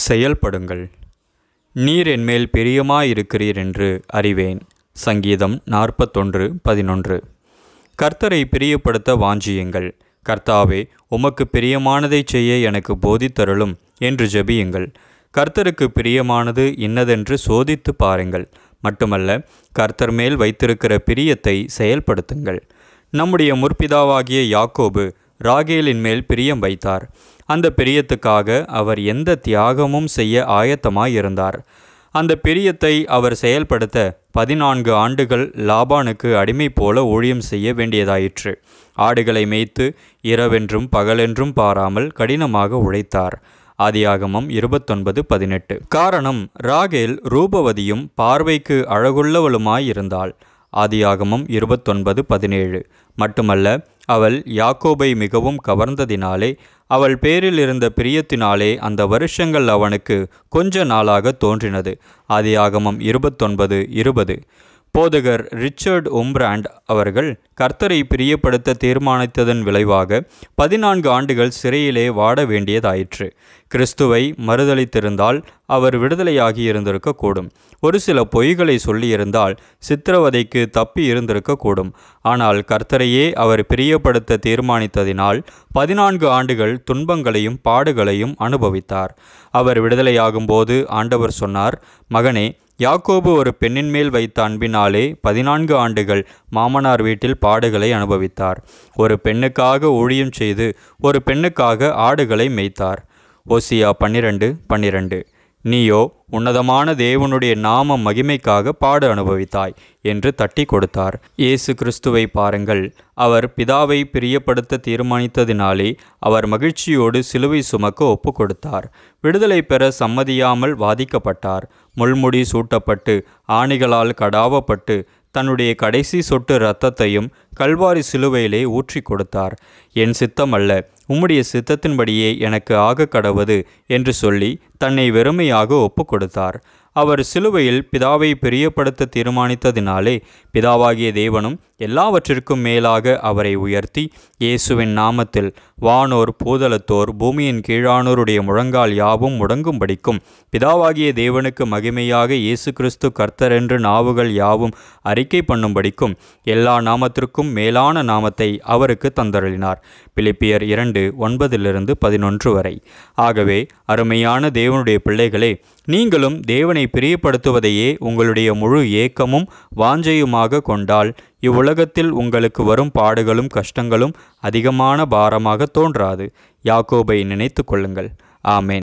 செயல்படுங்கள் நீர் என்மேல் பிரியமாயிருக்கிறீர் என்று அறிவேன் சங்கீதம் நாற்பத்தொன்று பதினொன்று கர்த்தரை பிரியப்படுத்த வாஞ்சியுங்கள் கர்த்தாவே உமக்கு பிரியமானதைச் செய்ய எனக்கு போதித்தருளும் என்று ஜெபியுங்கள் கர்த்தருக்கு பிரியமானது இன்னதென்று சோதித்து பாருங்கள் மட்டுமல்ல கர்த்தர் மேல் வைத்திருக்கிற பிரியத்தை செயல்படுத்துங்கள் நம்முடைய முற்பிதாவாகிய யாக்கோபு ராகேலின் மேல் பிரியம் வைத்தார் அந்த பிரியத்துக்காக அவர் எந்த தியாகமும் செய்ய ஆயத்தமாயிருந்தார் அந்த பிரியத்தை அவர் செயல்படுத்த பதினான்கு ஆண்டுகள் லாபானுக்கு அடிமை போல ஊழியம் செய்ய வேண்டியதாயிற்று ஆடுகளை மேய்த்து இரவென்றும் பகலென்றும் பாராமல் கடினமாக உழைத்தார் ஆதியாகமம் இருபத்தொன்பது பதினெட்டு காரணம் ராகேல் ரூபவதியும் பார்வைக்கு அழகுள்ளவளுமாயிருந்தாள் ஆதியாகமம் இருபத்தொன்பது பதினேழு மட்டுமல்ல அவள் யாக்கோபை மிகவும் கவர்ந்ததினாலே அவள் பேரில் இருந்த பிரியத்தினாலே அந்த வருஷங்கள் அவனுக்கு கொஞ்ச நாளாக தோன்றினது ஆதியாகமம் இருபத்தொன்பது இருபது போதகர் ரிச்சர்ட் ஒம்ப்ராண்ட் அவர்கள் கர்த்தரை பிரியப்படுத்த தீர்மானித்ததன் விளைவாக பதினான்கு ஆண்டுகள் சிறையிலே வாட வேண்டியதாயிற்று கிறிஸ்துவை மறுதளித்திருந்தால் அவர் விடுதலையாகி இருந்திருக்கக்கூடும் ஒரு சில பொய்களை சொல்லியிருந்தால் சித்திரவதைக்கு தப்பி இருந்திருக்கக்கூடும் ஆனால் கர்த்தரையே அவர் பிரியப்படுத்த தீர்மானித்ததினால் பதினான்கு ஆண்டுகள் துன்பங்களையும் பாடுகளையும் அனுபவித்தார் அவர் விடுதலையாகும்போது ஆண்டவர் சொன்னார் மகனே யாக்கோபு ஒரு பெண்ணின் மேல் வைத்த அன்பினாலே பதினான்கு ஆண்டுகள் மாமனார் வீட்டில் பாடுகளை அனுபவித்தார் ஒரு பெண்ணுக்காக ஊழியம் செய்து ஒரு பெண்ணுக்காக ஆடுகளை மேய்த்தார் ஓசியா பன்னிரண்டு பன்னிரண்டு நீயோ உன்னதமான தேவனுடைய நாம மகிமைக்காக பாடு அனுபவித்தாய் என்று தட்டி கொடுத்தார் இயேசு கிறிஸ்துவை பாருங்கள் அவர் பிதாவை பிரியப்படுத்த தீர்மானித்ததினாலே அவர் மகிழ்ச்சியோடு சிலுவை சுமக்க ஒப்பு கொடுத்தார் விடுதலை பெற சம்மதியாமல் வாதிக்கப்பட்டார் முள்முடி சூட்டப்பட்டு ஆணிகளால் கடாவப்பட்டு தன்னுடைய கடைசி சொட்டு இரத்தத்தையும் கல்வாரி சிலுவையிலே ஊற்றி கொடுத்தார் என் சித்தம் அல்ல உம்முடைய சித்தத்தின்படியே எனக்கு ஆக கடவது என்று சொல்லி தன்னை வெறுமையாக ஒப்பு கொடுத்தார் அவர் சிலுவையில் பிதாவை பிரியப்படுத்த தீர்மானித்ததினாலே பிதாவாகிய தேவனும் எல்லாவற்றிற்கும் மேலாக அவரை உயர்த்தி இயேசுவின் நாமத்தில் வானோர் பூதலத்தோர் பூமியின் கீழானோருடைய முழங்கால் யாவும் முடங்கும்படிக்கும் பிதாவாகிய தேவனுக்கு மகிமையாக இயேசு கிறிஸ்து கர்த்தர் என்று நாவுகள் யாவும் அறிக்கை பண்ணும்படிக்கும் எல்லா நாமத்திற்கும் மேலான நாமத்தை அவருக்கு தந்தருளினார் பிலிப்பியர் இரண்டு ஒன்பதிலிருந்து பதினொன்று வரை ஆகவே அருமையான தேவனுடைய பிள்ளைகளே நீங்களும் தேவனை பிரியப்படுத்துவதையே உங்களுடைய முழு ஏக்கமும் வாஞ்சையுமாக கொண்டால் இவ்வுலகத்தில் உங்களுக்கு வரும் பாடுகளும் கஷ்டங்களும் அதிகமான பாரமாக தோன்றாது யாக்கோபை நினைத்து கொள்ளுங்கள் ஆமேன்